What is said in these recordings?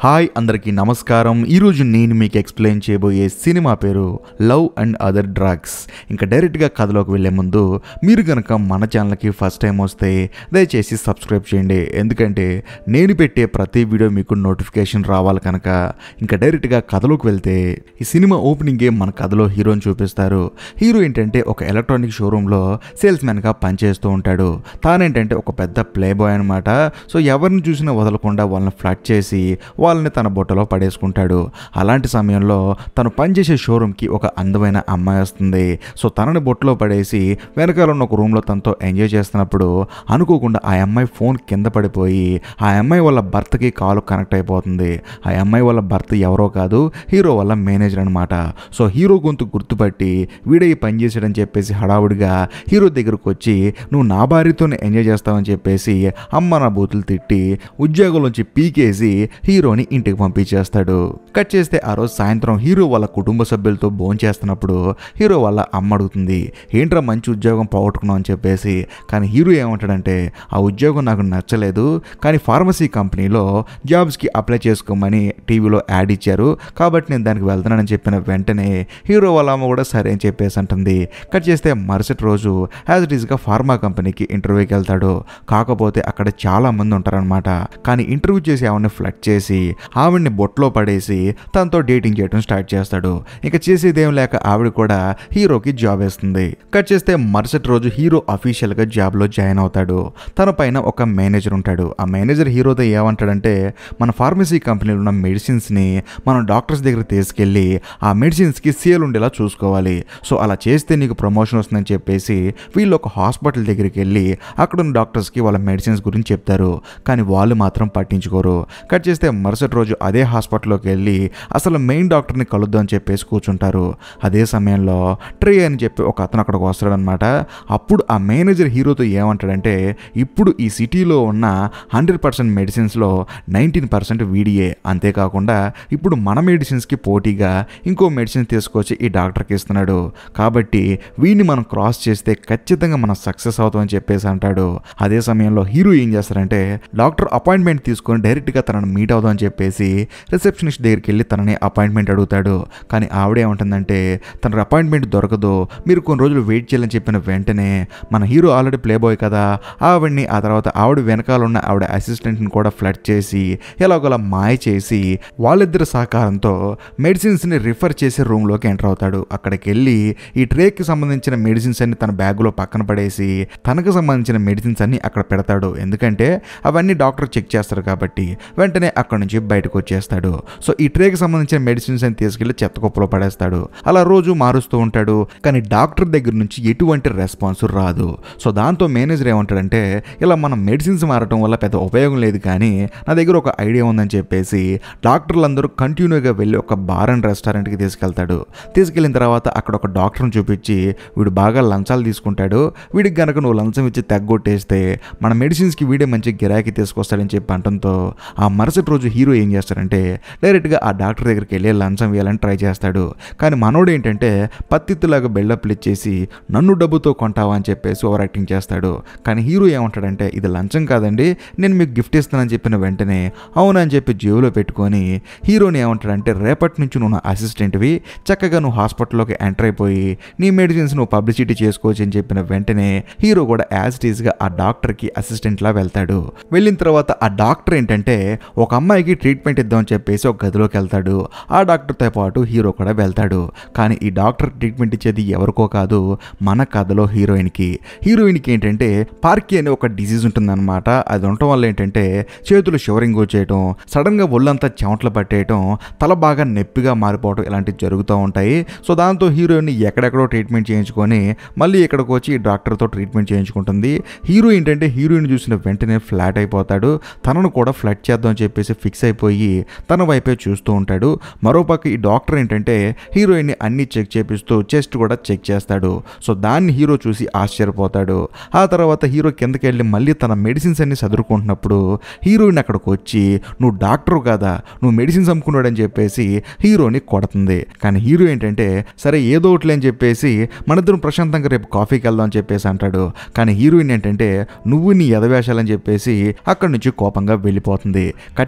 hi అందరికీ నమస్కారం ఈరోజు నేను మీకు ఎక్స్ప్లెయిన్ చేయబోయే సినిమా పేరు లవ్ అండ్ అదర్ డ్రగ్స్ ఇంకా డైరెక్ట్గా కథలోకి వెళ్ళే ముందు మీరు కనుక మన ఛానల్కి ఫస్ట్ టైం వస్తే దయచేసి సబ్స్క్రైబ్ చేయండి ఎందుకంటే నేను పెట్టే ప్రతి వీడియో మీకు నోటిఫికేషన్ రావాలి కనుక ఇంకా డైరెక్ట్గా కథలోకి వెళ్తే ఈ సినిమా ఓపెనింగే మన కథలో హీరోని చూపిస్తారు హీరో ఏంటంటే ఒక ఎలక్ట్రానిక్ షోరూంలో సేల్స్ మ్యాన్గా పనిచేస్తూ ఉంటాడు తానేంటంటే ఒక పెద్ద ప్లే బాయ్ అనమాట సో ఎవరిని చూసినా వదలకుండా వాళ్ళని ఫ్లడ్ చేసి వాళ్ళని తన బుట్టలో పడేసుకుంటాడు అలాంటి సమయంలో తను పనిచేసే షోరూమ్కి ఒక అందమైన అమ్మాయి వస్తుంది సో తనని బుట్టలో పడేసి వెనకాల ఉన్న ఒక రూమ్లో తనతో ఎంజాయ్ చేస్తున్నప్పుడు అనుకోకుండా ఆ అమ్మాయి ఫోన్ కింద పడిపోయి ఆ అమ్మాయి వాళ్ళ భర్తకి కాలు కనెక్ట్ అయిపోతుంది ఆ అమ్మాయి వాళ్ళ భర్త ఎవరో కాదు హీరో వాళ్ళ మేనేజర్ అనమాట సో హీరో గొంతు గుర్తుపట్టి వీడే ఈ పని చేసాడని చెప్పేసి హడావుడిగా హీరో దగ్గరకు వచ్చి నువ్వు నా భార్యతోనే ఎంజాయ్ చేస్తావని చెప్పేసి అమ్మ నా బూతులు తిట్టి ఉద్యోగంలోంచి పీకేసి హీరోని ఇంటికి పంపించేస్తాడు కట్ చేస్తే ఆ రోజు సాయంత్రం హీరో వాళ్ళ కుటుంబ సభ్యులతో భోజనం చేస్తున్నప్పుడు హీరో వాళ్ళ అమ్మ అడుగుతుంది ఏంట్రా మంచి ఉద్యోగం పోగొట్టుకున్నావు అని చెప్పేసి కానీ హీరో ఏమంటాడంటే ఆ ఉద్యోగం నాకు నచ్చలేదు కానీ ఫార్మసీ కంపెనీలో జాబ్స్కి అప్లై చేసుకోమని టీవీలో యాడ్ ఇచ్చారు కాబట్టి నేను దానికి వెళ్తున్నానని చెప్పిన వెంటనే హీరో వాళ్ళ అమ్మ కూడా సరే అని చెప్పేసి అంటుంది కట్ చేస్తే మరుసటి రోజు యాజ్ ఇట్ ఈస్గా ఫార్మా కంపెనీకి ఇంటర్వ్యూకి వెళ్తాడు కాకపోతే అక్కడ చాలా మంది ఉంటారనమాట కానీ ఇంటర్వ్యూ చేసి ఆవిడని ఫ్లడ్ చేసి ఆవిడ్ని బొట్లో పడేసి తనతో డేటింగ్ చేయడం స్టార్ట్ చేస్తాడు ఇక చేసేదేం లేక ఆవిడ కూడా హీరోకి జాబ్ వేస్తుంది కట్ చేస్తే మరుసటి రోజు హీరో అఫీషియల్గా జాబ్లో జాయిన్ అవుతాడు తన పైన ఒక మేనేజర్ ఉంటాడు ఆ మేనేజర్ హీరోతో ఏమంటాడంటే మన ఫార్మసీ కంపెనీలో ఉన్న మెడిసిన్స్ని మనం డాక్టర్స్ దగ్గర తీసుకెళ్ళి ఆ మెడిసిన్స్కి సేల్ ఉండేలా చూసుకోవాలి సో అలా చేస్తే నీకు ప్రమోషన్ వస్తుందని చెప్పేసి వీళ్ళు ఒక హాస్పిటల్ దగ్గరికి వెళ్ళి అక్కడ ఉన్న డాక్టర్స్కి వాళ్ళ మెడిసిన్స్ గురించి చెప్తారు కానీ వాళ్ళు మాత్రం పట్టించుకోరు కట్ చేస్తే మరుసటి రోజు అదే హాస్పిటల్లోకి వెళ్ళి అసలు మెయిన్ డాక్టర్ని కలుద్దాం అని చెప్పేసి కూర్చుంటారు అదే సమయంలో ట్రే అని చెప్పి ఒక అతను అక్కడికి వస్తాడనమాట అప్పుడు ఆ మేనేజర్ హీరోతో ఏమంటాడంటే ఇప్పుడు ఈ సిటీలో ఉన్న హండ్రెడ్ పర్సెంట్ మెడిసిన్స్లో నైన్టీన్ పర్సెంట్ వీడియే అంతేకాకుండా ఇప్పుడు మన మెడిసిన్స్కి పోటీగా ఇంకో మెడిసిన్ తీసుకొచ్చి ఈ డాక్టర్కి ఇస్తున్నాడు కాబట్టి వీడిని మనం క్రాస్ చేస్తే ఖచ్చితంగా మనం సక్సెస్ అవుతామని చెప్పేసి అంటాడు అదే సమయంలో హీరో ఏం చేస్తారంటే డాక్టర్ అపాయింట్మెంట్ తీసుకొని డైరెక్ట్గా తనను మీట్ అవుదామని చెప్పేసి రిసెప్షనిస్ట్ దగ్గరికి వెళ్ళి తనని అపాయింట్మెంట్ అడుగుతాడు కానీ ఆవిడ ఏమంటుందంటే తన అపాయింట్మెంట్ దొరకదు మీరు కొన్ని రోజులు వెయిట్ చేయాలని చెప్పిన వెంటనే మన హీరో ఆల్రెడీ ప్లే బాయ్ కదా ఆవిడ్ని ఆ తర్వాత ఆవిడ వెనకాల ఉన్న ఆవిడ అసిస్టెంట్ని కూడా ఫ్లడ్ చేసి ఎలాగోలా మాయ చేసి వాళ్ళిద్దరి సహకారంతో మెడిసిన్స్ని రిఫర్ చేసే రూమ్లోకి ఎంటర్ అవుతాడు అక్కడికి వెళ్ళి ఈ ట్రేకి సంబంధించిన మెడిసిన్స్ అన్ని తన బ్యాగులో పక్కన పడేసి తనకు సంబంధించిన మెడిసిన్స్ అన్ని అక్కడ పెడతాడు ఎందుకంటే అవన్నీ డాక్టర్ చెక్ చేస్తారు కాబట్టి వెంటనే అక్కడ నుంచి బయటకు వచ్చేస్తాడు సో ఈ ట్రేకి సంబంధించిన మెడిసిన్స్ అని తీసుకెళ్లి చెత్త కుప్పలో పడేస్తాడు అలా రోజు మారుస్తూ ఉంటాడు కానీ డాక్టర్ దగ్గర నుంచి ఎటువంటి రెస్పాన్స్ రాదు సో దాంతో మేనేజర్ ఏమంటాడంటే ఇలా మనం మెడిసిన్స్ మారటం వల్ల పెద్ద ఉపయోగం లేదు కానీ నా దగ్గర ఒక ఐడియా ఉందని చెప్పేసి డాక్టర్లందరూ కంటిన్యూగా వెళ్ళి ఒక బార్ అండ్ రెస్టారెంట్కి తీసుకెళ్తాడు తీసుకెళ్ళిన తర్వాత అక్కడ ఒక డాక్టర్ని చూపించి వీడు బాగా లంచాలు తీసుకుంటాడు వీడికి గనక నువ్వు లంచం ఇచ్చి తగ్గొట్టేస్తే మన మెడిసిన్స్కి వీడే మంచి గిరాకీ తీసుకొస్తాడని చెప్పి అంటంతో ఆ మరుసటి రోజు హీరో ఏం చేస్తాడంటే డైరెక్ట్గా ఆ డాక్టర్ దగ్గరికి వెళ్ళి లంచం వేయాలని ట్రై చేస్తాడు కానీ మనోడు ఏంటంటే పత్తిత్తులాగా బిల్డప్లు ఇచ్చేసి నన్ను డబ్బుతో కొంటావా అని చెప్పేసి ఓవర్ యాక్టింగ్ చేస్తాడు కానీ హీరో ఏమంటాడంటే ఇది లంచం కాదండి నేను మీకు గిఫ్ట్ ఇస్తానని చెప్పిన వెంటనే అవునని చెప్పి జేబులో పెట్టుకొని హీరోని ఏమంటాడంటే రేపటి నుంచి నువ్వు నా అసిస్టెంట్వి చక్కగా నువ్వు హాస్పిటల్లోకి ఎంటర్ అయిపోయి నీ మెడిసిన్స్ నువ్వు పబ్లిసిటీ చేసుకోవచ్చు అని చెప్పిన వెంటనే హీరో కూడా యాజ్ ఇట్ ఈస్గా ఆ డాక్టర్కి అసిస్టెంట్లా వెళ్తాడు వెళ్ళిన తర్వాత ఆ డాక్టర్ ఏంటంటే ఒక అమ్మాయికి ట్రీట్మెంట్ ఇద్దామని చెప్పేసి ఒక గదిలోకి వెళ్తాడు ఆ డాక్టర్తో పాటు హీరో కూడా వెళ్తాడు కానీ ఈ డాక్టర్ ట్రీట్మెంట్ ఇచ్చేది ఎవరికో కాదు మన కథలో హీరోయిన్కి హీరోయిన్కి ఏంటంటే పార్కీ అనే ఒక డిసీజ్ ఉంటుందన్నమాట అది ఉండటం వల్ల ఏంటంటే చేతులు షివరింగ్ వచ్చేయటం సడన్గా ఒళ్ళంతా చెమటలు పట్టేయటం తల బాగా నొప్పిగా మారిపోవటం ఇలాంటివి జరుగుతూ ఉంటాయి సో దాంతో హీరోయిన్ ఎక్కడెక్కడో ట్రీట్మెంట్ చేయించుకొని మళ్ళీ ఇక్కడికి వచ్చి ఈ డాక్టర్తో ట్రీట్మెంట్ చేయించుకుంటుంది హీరో ఏంటంటే హీరోయిన్ చూసిన వెంటనే ఫ్లాట్ అయిపోతాడు తనను కూడా ఫ్లడ్ చేద్దాం అని చెప్పేసి ఫిక్స్ అయిపోయి తన వైపే చూస్తూ ఉంటాడు మరోపక్క ఈ డాక్టర్ ఏంటంటే హీరోయిన్ని అన్ని చెక్ చేపిస్తూ చెస్ట్ కూడా చెక్ చేస్తాడు సో దాన్ని హీరో చూసి ఆశ్చర్యపోతాడు ఆ తర్వాత హీరో కిందకి వెళ్ళి మళ్ళీ తన మెడిసిన్స్ అన్ని చదువుకుంటున్నప్పుడు హీరోయిన్ అక్కడికి వచ్చి నువ్వు డాక్టర్ కదా నువ్వు మెడిసిన్స్ అమ్ముకున్నాడని చెప్పేసి హీరోని కొడుతుంది కానీ హీరో ఏంటంటే సరే ఏదో ఒకటిలే అని చెప్పేసి మనిద్దరం ప్రశాంతంగా రేపు కాఫీకి వెళ్దాం అని చెప్పేసి అంటాడు కానీ హీరోయిన్ ఏంటంటే నువ్వు నీ ఎదవేషాలని చెప్పేసి అక్కడి నుంచి కోపంగా వెళ్ళిపోతుంది కట్ చేస్తే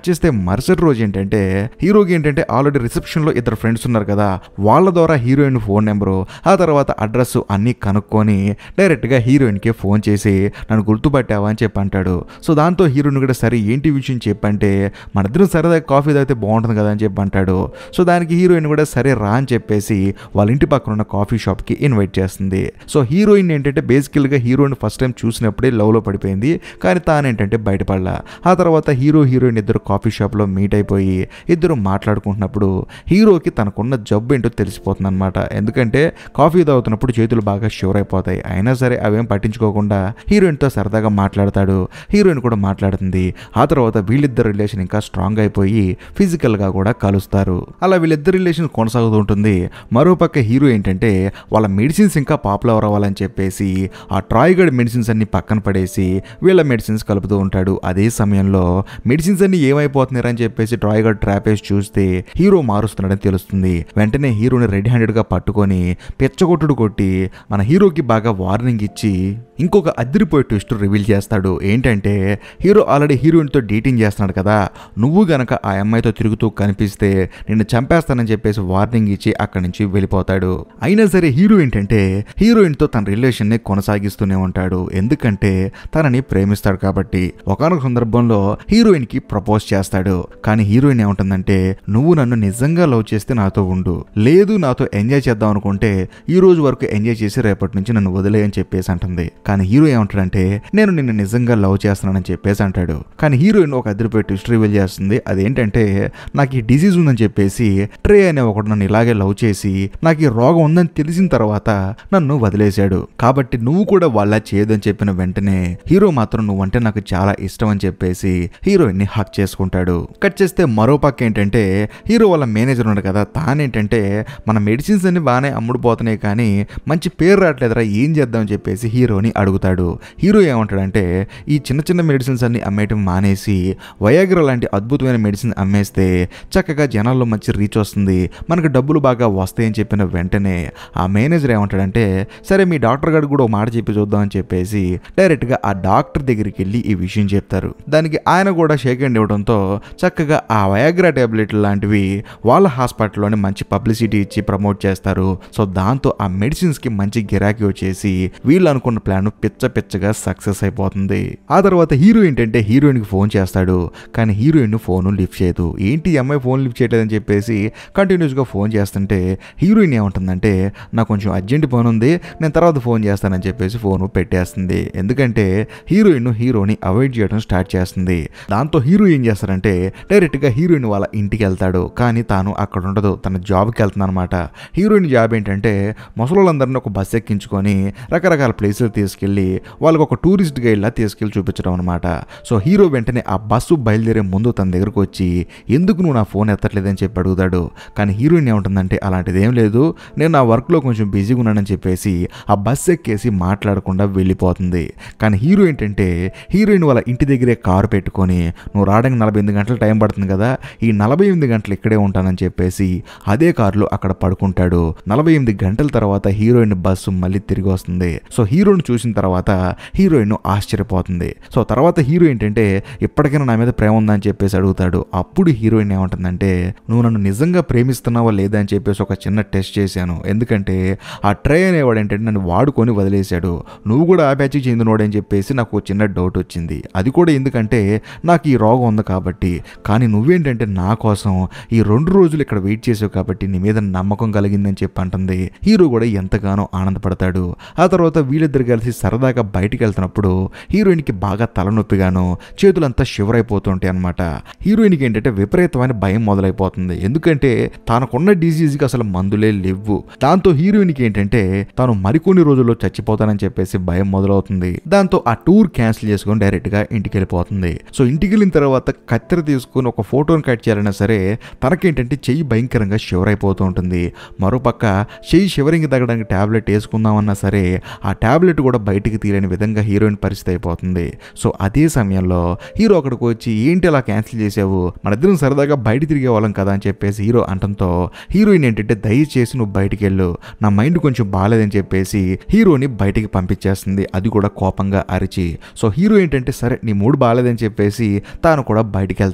మరుసటి రోజు ఏంటంటే హీరోకి ఏంటంటే ఆల్రెడీ రిసెప్షన్ లో ఇద్దరు ఫ్రెండ్స్ ఉన్నారు కదా వాళ్ళ ద్వారా హీరోయిన్ ఫోన్ నెంబరు ఆ తర్వాత అడ్రస్ అన్ని కనుక్కొని డైరెక్ట్ గా హీరోయిన్ కి ఫోన్ చేసి నన్ను గుర్తుపట్టావా అని చెప్పి అంటాడు సో దాంతో హీరోయిన్ కూడా సరే ఏంటి విషయం చెప్పంటే మన ఇద్దరం సరదా కాఫీ తాగితే బాగుంటుంది కదా అని చెప్పి అంటాడు సో దానికి హీరోయిన్ కూడా సరే రా అని చెప్పేసి వాళ్ళ ఇంటి పక్కన ఉన్న కాఫీ షాప్ కి ఇన్వైట్ చేస్తుంది సో హీరోయిన్ ఏంటంటే బేసికల్ గా హీరోయిన్ ఫస్ట్ టైం చూసినప్పుడే లవ్ లో పడిపోయింది కానీ తానేంటంటే బయటపడలా ఆ తర్వాత హీరో హీరోయిన్ ఇద్దరు కాఫీ షాప్ లో మీట్ అయిపోయి ఇద్దరు మాట్లాడుకుంటున్నప్పుడు హీరోకి తనకున్న జబ్బు ఏంటో తెలిసిపోతుంది అనమాట ఎందుకంటే కాఫీ తాగుతున్నప్పుడు చేతులు బాగా షూర్ అయిపోతాయి అయినా సరే అవేం పట్టించుకోకుండా హీరోయిన్తో సరదాగా మాట్లాడతాడు హీరోయిన్ కూడా మాట్లాడుతుంది ఆ తర్వాత వీళ్ళిద్దరు రిలేషన్ ఇంకా స్ట్రాంగ్ అయిపోయి ఫిజికల్గా కూడా కలుస్తారు అలా వీళ్ళిద్దరు రిలేషన్ కొనసాగుతూ ఉంటుంది మరోపక్క హీరో ఏంటంటే వాళ్ళ మెడిసిన్స్ ఇంకా పాపులర్ అవ్వాలని చెప్పేసి ఆ ట్రాయ్గడ్ మెడిసిన్స్ అన్ని పక్కన పడేసి వీళ్ళ మెడిసిన్స్ కలుపుతూ ఉంటాడు అదే సమయంలో మెడిసిన్స్ అన్ని ఏమైపోతున్నారని చెప్పేసి ట్రాయ్గడ్ ట్రాప్ వేసి చూస్తే హీరో మారుస్తున్నాడని తెలుస్తుంది వెంటనే హీరోని రెడ్ హ్యాండెడ్గా పట్టుకొని పెచ్చగొట్టుడు కొట్టి మన హీరోకి బాగా వార్నింగ్ ఇచ్చి ఇంకొక అదిరిపోయే ట్విస్ట్ రివీల్ చేస్తాడు ఏంటంటే హీరో ఆల్రెడీ హీరోయిన్తో డేటింగ్ చేస్తున్నాడు కదా నువ్వు గనక ఆ అమ్మాయితో తిరుగుతూ కనిపిస్తే నిన్ను చంపేస్తానని చెప్పేసి వార్నింగ్ ఇచ్చి అక్కడి నుంచి వెళ్ళిపోతాడు అయినా సరే హీరో ఏంటంటే హీరోయిన్తో తన రిలేషన్ని కొనసాగిస్తూనే ఉంటాడు ఎందుకంటే తనని ప్రేమిస్తాడు కాబట్టి ఒకనొక సందర్భంలో హీరోయిన్కి ప్రపోజ్ చేస్తాడు కానీ హీరోయిన్ ఏముంటుందంటే నువ్వు నన్ను నిజంగా లవ్ చేస్తే నాతో ఉండు లేదు నాతో ఎంజాయ్ చేద్దాం అనుకుంటే ఈ రోజు వరకు ఎంజాయ్ చేసి రేపటి నుంచి నన్ను వదిలేయని చెప్పేసి అంటుంది కానీ హీరో ఏమంటాడంటే నేను నిన్ను నిజంగా లవ్ చేస్తున్నానని చెప్పేసి అంటాడు కానీ హీరోయిన్ ఒక అదిరిపోయి ట్విస్ట్ రివీల్ చేస్తుంది అదేంటంటే నాకు ఈ డిసీజ్ ఉందని చెప్పేసి ట్రే అనే ఒకడు నన్ను ఇలాగే లవ్ చేసి నాకు ఈ రోగం ఉందని తెలిసిన తర్వాత నన్ను వదిలేశాడు కాబట్టి నువ్వు కూడా వాళ్ళ చేయదని చెప్పిన వెంటనే హీరో మాత్రం నువ్వంటే నాకు చాలా ఇష్టం అని చెప్పేసి హీరోయిన్ ని హక్ చేసుకుంటాడు కట్ చేస్తే మరో పక్క ఏంటంటే హీరో వాళ్ళ మేనేజర్ ఉన్నాడు కదా తానేంటంటే మన మెడిసిన్స్ అన్ని బాగానే అమ్ముడుపోతున్నాయి కానీ మంచి పేరు రావట్లేదురా ఏం చేద్దామని చెప్పేసి హీరోని అడుగుతాడు హీరో ఏమంటాడంటే ఈ చిన్న చిన్న మెడిసిన్స్ అన్ని అమ్మేయటం మానేసి వయాగ్ర లాంటి అద్భుతమైన మెడిసిన్ అమ్మేస్తే చక్కగా జనాల్లో మంచి రీచ్ వస్తుంది మనకు డబ్బులు బాగా వస్తాయని చెప్పిన వెంటనే ఆ మేనేజర్ ఏమంటాడంటే సరే మీ డాక్టర్ గారు కూడా ఒక మాట చెప్పి చూద్దామని చెప్పేసి డైరెక్ట్గా ఆ డాక్టర్ దగ్గరికి వెళ్ళి ఈ విషయం చెప్తారు దానికి ఆయన కూడా షేక్ హ్యాండ్ ఇవ్వడంతో చక్కగా ఆ వయాగ్రా టాబ్లెట్ లాంటివి వాళ్ళ హాస్పిటల్లోనే మంచి పబ్లిసిటీ ఇచ్చి ప్రమోట్ చేస్తారు సో దాంతో ఆ మెడిసిన్స్కి మంచి గిరాకీ వచ్చేసి వీళ్ళు అనుకున్న ప్లాన్ పిచ్చ పిచ్చగా సక్సెస్ అయిపోతుంది ఆ తర్వాత హీరో ఏంటంటే హీరోయిన్కి ఫోన్ చేస్తాడు కానీ హీరోయిన్ ఫోన్ లిఫ్ట్ చేయదు ఏంటి ఈ అమ్మాయి ఫోన్ లిఫ్ట్ చేయలేదని చెప్పేసి కంటిన్యూస్గా ఫోన్ చేస్తుంటే హీరోయిన్ ఏమంటుందంటే నాకు కొంచెం అర్జెంట్ ఫోన్ ఉంది నేను తర్వాత ఫోన్ చేస్తానని చెప్పేసి ఫోన్ పెట్టేస్తుంది ఎందుకంటే హీరోయిన్ హీరోని అవాయిడ్ చేయడం స్టార్ట్ చేస్తుంది దాంతో హీరో ఏం చేస్తారంటే డైరెక్ట్గా హీరోయిన్ వాళ్ళ ఇంటికి వెళ్తాడు కానీ తాను అక్కడ ఉండదు తన జాబ్కి వెళ్తుంది అనమాట హీరోయిన్ జాబ్ ఏంటంటే ముసలోళ్ళందరినీ ఒక బస్ ఎక్కించుకొని రకరకాల ప్లేసులు తీసుకెళ్ళి వాళ్ళకి ఒక టూరిస్ట్ గైడ్లా తీసుకెళ్ళి చూపించడం అనమాట సో హీరో వెంటనే ఆ బస్సు బయలుదేరే ముందు తన దగ్గరకు వచ్చి ఎందుకు నువ్వు నా ఫోన్ ఎత్తట్లేదని చెప్పి అడుగుతాడు కానీ హీరోయిన్ ఏముంటుందంటే అలాంటిది ఏం లేదు నేను నా వర్క్లో కొంచెం బిజీగా ఉన్నానని చెప్పేసి ఆ బస్ ఎక్కేసి మాట్లాడకుండా వెళ్ళిపోతుంది కానీ హీరో ఏంటంటే హీరోయిన్ వాళ్ళ ఇంటి దగ్గరే కారు పెట్టుకొని నువ్వు రావడానికి నలభై ఎనిమిది గంటలు టైం పడుతుంది కదా ఈ నలభై ఎనిమిది గంటలు ఇక్కడే ఉంటానని చెప్పేసి అదే కారులో అక్కడ పడుకుంటాడు నలభై ఎనిమిది గంటల తర్వాత హీరోయిన్ బస్సు మళ్ళీ తిరిగి వస్తుంది సో హీరోని చూసిన తర్వాత హీరోయిన్ ఆశ్చర్యపోతుంది సో తర్వాత హీరో ఏంటంటే ఇప్పటికైనా నా మీద ప్రేమ ఉందని చెప్పేసి అడుగుతాడు అప్పుడు హీరోయిన్ ఏమంటుందంటే నువ్వు నన్ను నిజంగా ప్రేమిస్తున్నావా లేదా అని చెప్పేసి ఒక చిన్న టెస్ట్ చేశాను ఎందుకంటే ఆ ట్రై అనేవాడు ఏంటంటే నన్ను వాడుకొని వదిలేశాడు నువ్వు కూడా ఆ బ్యాచ్కి చెందినవాడని చెప్పేసి నాకు ఒక చిన్న డౌట్ వచ్చింది అది కూడా ఎందుకంటే నాకు ఈ రోగం ఉంది కాబట్టి కానీ నువ్వేంటంటే నా కోసం ఈ రెండు రోజులు ఇక్కడ వెయిట్ చేసావు కాబట్టి నీ మీద నమ్మకం కలిగిందని చెప్పి అంటుంది హీరో కూడా ఎంతగానో ఆనందపడతాడు ఆ తర్వాత వీళ్ళిద్దరు కలిసి సరదాగా బయటికి వెళ్తున్నప్పుడు హీరోయిన్కి బాగా తలనొప్పిగాను చేతులంతా షివర్ అయిపోతుంటాయి అనమాట హీరోయిన్కి ఏంటంటే విపరీతమైన భయం మొదలైపోతుంది ఎందుకంటే తనకున్న డిసీజ్కి అసలు మందులే లేవు దాంతో హీరోయిన్కి ఏంటంటే తాను మరికొన్ని రోజుల్లో చచ్చిపోతానని చెప్పేసి భయం మొదలవుతుంది దాంతో ఆ టూర్ క్యాన్సిల్ చేసుకొని డైరెక్ట్ గా ఇంటికి వెళ్ళిపోతుంది సో ఇంటికి వెళ్ళిన తర్వాత కత్తెర తీసుకుని ఒక ఫోటోని కట్ చేయాలన్నా సరే తనకేంటంటే చెయ్యి భయంకరంగా షివర్ అయిపోతూ ఉంటుంది మరోపక్క చెయ్యి షివరింగ్ తగ్గడానికి టాబ్లెట్ వేసుకుందామన్నా సరే ఆ టాబ్లెట్ కూడా బయటికి తీయలేని విధంగా హీరోయిన్ పరిస్థితి అయిపోతుంది సో అదే సమయంలో హీరో అక్కడికి వచ్చి ఏంటి అలా క్యాన్సిల్ చేసావు మన ఇద్దరం సరదాగా బయట తిరిగే వాళ్ళం కదా అని చెప్పేసి హీరో అంటంతో హీరోయిన్ ఏంటంటే దయచేసి నువ్వు బయటికి వెళ్ళు నా మైండ్ కొంచెం బాగాలేదని చెప్పేసి హీరోని బయటికి పంపించేస్తుంది అది కూడా కోపంగా అరిచి సో హీరో ఏంటంటే సరే నీ మూడు బాగాలేదని చెప్పేసి తాను కూడా బయటికి వెళ్తాడు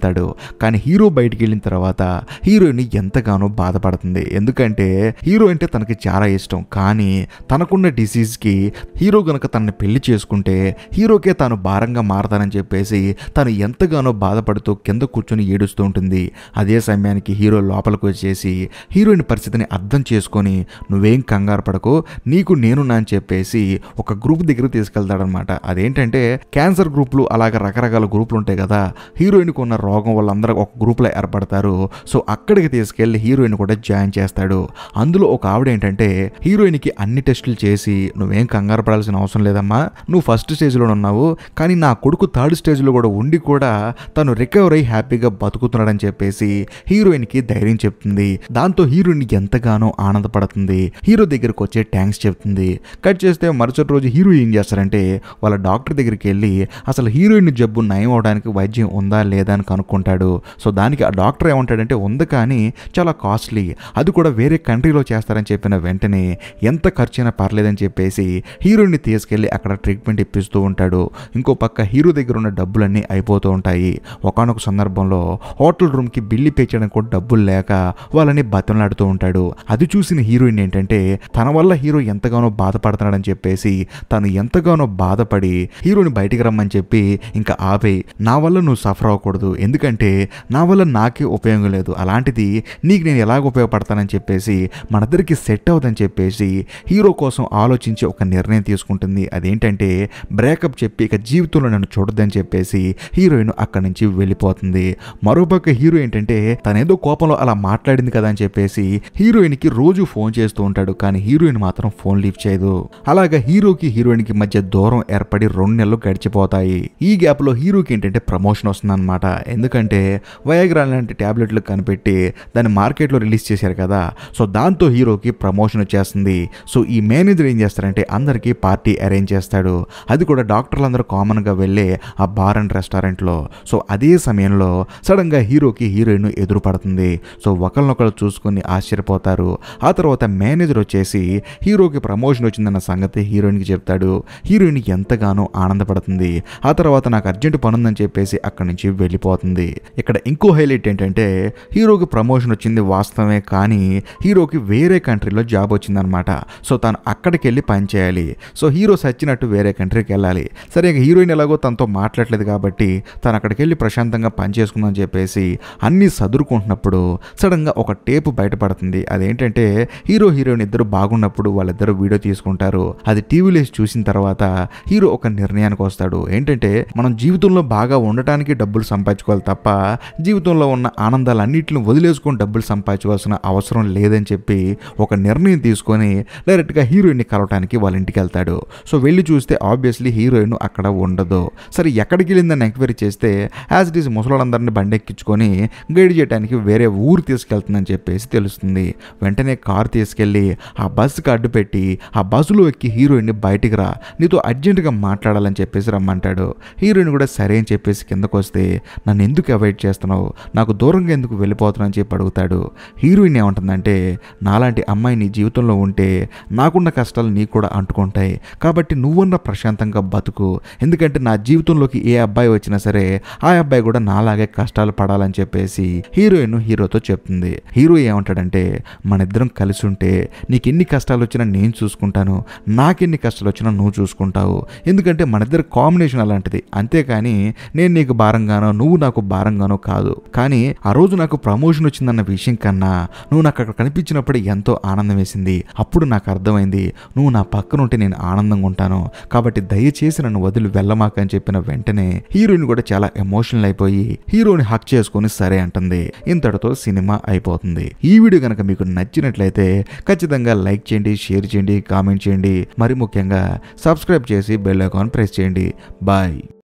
వెళ్తాడు కానీ హీరో బయటికి వెళ్ళిన తర్వాత హీరోయిన్ ఎంతగానో బాధపడుతుంది ఎందుకంటే హీరో అంటే తనకి చాలా ఇష్టం కానీ తనకున్న డిసీజ్కి హీరో గనక తనని పెళ్లి చేసుకుంటే హీరోకే తాను భారంగా మారతానని చెప్పేసి తను ఎంతగానో బాధపడుతూ కింద కూర్చొని ఏడుస్తూ ఉంటుంది అదే సమయానికి హీరో లోపలికి వచ్చేసి హీరోయిన్ పరిస్థితిని అర్థం చేసుకొని నువ్వేం కంగారు పడకు నీకు నేనున్నా అని చెప్పేసి ఒక గ్రూప్ దగ్గర తీసుకెళ్తాడనమాట అదేంటంటే క్యాన్సర్ గ్రూపులు అలాగ రకరకాల గ్రూపులు ఉంటాయి కదా హీరోయిన్కి ఉన్న రోగం వాళ్ళందరూ ఒక గ్రూప్లో ఏర్పడతారు సో అక్కడికి తీసుకెళ్లి హీరోయిన్ కూడా జాయిన్ చేస్తాడు అందులో ఒక ఆవిడ ఏంటంటే హీరోయిన్కి అన్ని టెస్టులు చేసి నువ్వేం కంగారు పడాల్సిన అవసరం లేదమ్మా నువ్వు ఫస్ట్ స్టేజ్లో ఉన్నావు కానీ నా కొడుకు థర్డ్ స్టేజ్లో కూడా ఉండి కూడా తను రికవర్ అయ్యి హ్యాపీగా బతుకుతున్నాడని చెప్పేసి హీరోయిన్కి ధైర్యం చెప్తుంది దాంతో హీరోయిన్ ఎంతగానో ఆనందపడుతుంది హీరో దగ్గరకు వచ్చే థ్యాంక్స్ చెప్తుంది కట్ చేస్తే మరుసటి రోజు హీరో ఏం చేస్తారంటే వాళ్ళ డాక్టర్ దగ్గరికి వెళ్ళి అసలు హీరోయిన్ జబ్బు నయం అవడానికి వైద్యం ఉందా లేదా అని కనుక్కుంటాడు సో దానికి ఆ డాక్టర్ ఏమంటాడంటే ఉంది కానీ చాలా కాస్ట్లీ అది కూడా వేరే కంట్రీలో చేస్తారని చెప్పిన వెంటనే ఎంత ఖర్చు అయినా పర్లేదని చెప్పేసి హీరోయిన్ని తీసుకెళ్ళి అక్కడ ట్రీట్మెంట్ ఇప్పిస్తూ ఉంటాడు ఇంకో పక్క హీరో దగ్గర ఉన్న డబ్బులన్నీ అయిపోతూ ఉంటాయి ఒకనొక సందర్భంలో హోటల్ రూమ్కి బిల్లు పే చేయడానికి కూడా డబ్బులు లేక వాళ్ళని బతిమలాడుతూ ఉంటాడు అది చూసిన హీరోయిన్ ఏంటంటే తన వల్ల హీరో ఎంతగానో బాధపడుతున్నాడని చెప్పేసి తను ఎంతగానో బాధపడి హీరోని బయటికి రమ్మని చెప్పి ఇంకా ఆపే నా వల్ల నువ్వు సఫర్ అవ్వకూడదు ఎందుకంటే నా వల్ల నాకే ఉపయోగం లేదు అలాంటిది నీకు నేను ఎలాగ ఉపయోగపడతానని చెప్పేసి మనిద్దరికి సెట్ అవుదని చెప్పేసి హీరో కోసం ఆలోచించి ఒక నిర్ణయం తీసుకుంటుంది అదేంటంటే బ్రేకప్ చెప్పి ఇక జీవితంలో నన్ను చూడొద్దని చెప్పేసి హీరోయిన్ అక్కడి నుంచి వెళ్ళిపోతుంది మరోపక్క హీరో ఏంటంటే తనేదో కోపంలో అలా మాట్లాడింది కదా అని చెప్పేసి హీరోయిన్ కి రోజు ఫోన్ చేస్తూ ఉంటాడు కానీ హీరోయిన్ మాత్రం ఫోన్ లిఫ్ట్ చేయదు అలాగా హీరోకి హీరోయిన్ కి మధ్య దూరం ఏర్పడి రెండు నెలలు గడిచిపోతాయి ఈ గ్యాప్ లో హీరోకి ఏంటంటే ప్రమోషన్ వస్తుందన్నమాట ఎందుకంటే వయాగ్రా లాంటి టాబ్లెట్లు కనిపెట్టి దాన్ని మార్కెట్లో రిలీజ్ చేశారు కదా సో దాంతో హీరోకి ప్రమోషన్ వచ్చేస్తుంది సో ఈ మేనేజర్ ఏం చేస్తారంటే అందరికీ పార్టీ అరేంజ్ చేస్తాడు అది కూడా డాక్టర్లు అందరూ కామన్గా వెళ్ళే ఆ బార్ అండ్ రెస్టారెంట్లో సో అదే సమయంలో సడన్గా హీరోకి హీరోయిన్ ఎదురు పడుతుంది సో ఒకరినొకరు చూసుకొని ఆశ్చర్యపోతారు ఆ తర్వాత మేనేజర్ వచ్చేసి హీరోకి ప్రమోషన్ వచ్చిందన్న సంగతి హీరోయిన్కి చెప్తాడు హీరోయిన్ ఎంతగానో ఆనందపడుతుంది ఆ తర్వాత నాకు అర్జెంట్ పని ఉందని చెప్పేసి అక్కడి నుంచి వెళ్ళిపోతుంది ఇక్కడ ఇంకో హైలైట్ ఏంటంటే హీరోకి ప్రమోషన్ వచ్చింది వాస్తవమే కానీ హీరోకి వేరే కంట్రీలో జాబ్ వచ్చిందనమాట సో తను అక్కడికి వెళ్ళి పని చేయాలి సో హీరో సచ్చినట్టు వేరే కంట్రీకి వెళ్ళాలి సరే ఇక హీరోయిన్ ఎలాగో తనతో మాట్లాడలేదు కాబట్టి తను అక్కడికి వెళ్ళి ప్రశాంతంగా పని చేసుకుందని చెప్పేసి అన్నీ సదురుకుంటున్నప్పుడు సడన్గా ఒక టేపు బయటపడుతుంది అదేంటంటే హీరో హీరోయిన్ ఇద్దరు బాగున్నప్పుడు వాళ్ళిద్దరు వీడియో తీసుకుంటారు అది టీవీలో వేసి చూసిన తర్వాత హీరో ఒక నిర్ణయానికి వస్తాడు ఏంటంటే మనం జీవితంలో బాగా ఉండటానికి డబ్బులు సంపాదించుకోవాలి తప్ప జీవితంలో ఉన్న ఆనందాలన్నింటిని వదిలేసుకొని డబ్బులు సంపాదించుకోవాల్సిన అవసరం లేదని చెప్పి ఒక నిర్ణయం తీసుకొని డైరెక్ట్గా హీరోయిన్ని కలవటానికి వాళ్ళ ఇంటికి వెళ్తాడు సో వెళ్ళి చూస్తే ఆబ్వియస్లీ హీరోయిన్ అక్కడ ఉండదు సరే ఎక్కడికి వెళ్ళిందని ఎంక్వైరీ చేస్తే యాజ్ ఇట్ ఈస్ ముసలాళ్ళందరినీ బండి ఎక్కించుకొని గైడ్ చేయడానికి వేరే ఊరు తీసుకెళ్తుందని చెప్పేసి తెలుస్తుంది వెంటనే కారు తీసుకెళ్ళి ఆ బస్సుకి అడ్డు పెట్టి ఆ బస్సులో ఎక్కి హీరోయిన్ని బయటికి రా నీతో అర్జెంటుగా మాట్లాడాలని చెప్పేసి రమ్మంటాడు హీరోయిన్ కూడా సరే అని చెప్పేసి కిందకు వస్తే నన్ను ఎందుకు అవాయిడ్ చేస్తున్నావు నాకు దూరంగా ఎందుకు వెళ్ళిపోతున్నావు అని చెప్పి అడుగుతాడు హీరోయిన్ ఏమంటుందంటే నాలాంటి అమ్మాయి నీ జీవితంలో ఉంటే నాకున్న కష్టాలు నీకు కూడా అంటుకుంటాయి కాబట్టి నువ్వున్న ప్రశాంతంగా బతుకు ఎందుకంటే నా జీవితంలోకి ఏ అబ్బాయి వచ్చినా సరే ఆ అబ్బాయి కూడా నాలాగే కష్టాలు పడాలని చెప్పేసి హీరోయిన్ హీరోతో చెప్తుంది హీరో ఏమంటాడంటే మన ఇద్దరం కలిసి ఉంటే నీకు ఎన్ని కష్టాలు వచ్చినా నేను చూసుకుంటాను నాకెన్ని కష్టాలు వచ్చినా నువ్వు చూసుకుంటావు ఎందుకంటే మన ఇద్దరు కాంబినేషన్ అలాంటిది అంతేకాని నేను నీకు భారంగానో నువ్వు నాకు భారంగానో కాదు కానీ ఆ రోజు నాకు ప్రమోషన్ వచ్చిందన్న విషయం కన్నా నువ్వు నాకు అక్కడ కనిపించినప్పుడు ఎంతో ఆనందం వేసింది అప్పుడు నాకు అర్థమైంది నువ్వు నా పక్కన ఉంటే నేను ఆనందంగా ఉంటాను కాబట్టి దయచేసి నన్ను వదిలి వెళ్ళమాక అని చెప్పిన వెంటనే హీరోయిన్ కూడా చాలా ఎమోషనల్ అయిపోయి హీరోని హక్ చేసుకొని సరే అంటుంది ఇంతటితో సినిమా అయిపోతుంది ఈ వీడియో కనుక మీకు నచ్చినట్లయితే ఖచ్చితంగా లైక్ చేయండి షేర్ చేయండి కామెంట్ చేయండి మరి ముఖ్యంగా సబ్స్క్రైబ్ చేసి బెల్ ఐకాన్ ప్రెస్ చేయండి బాయ్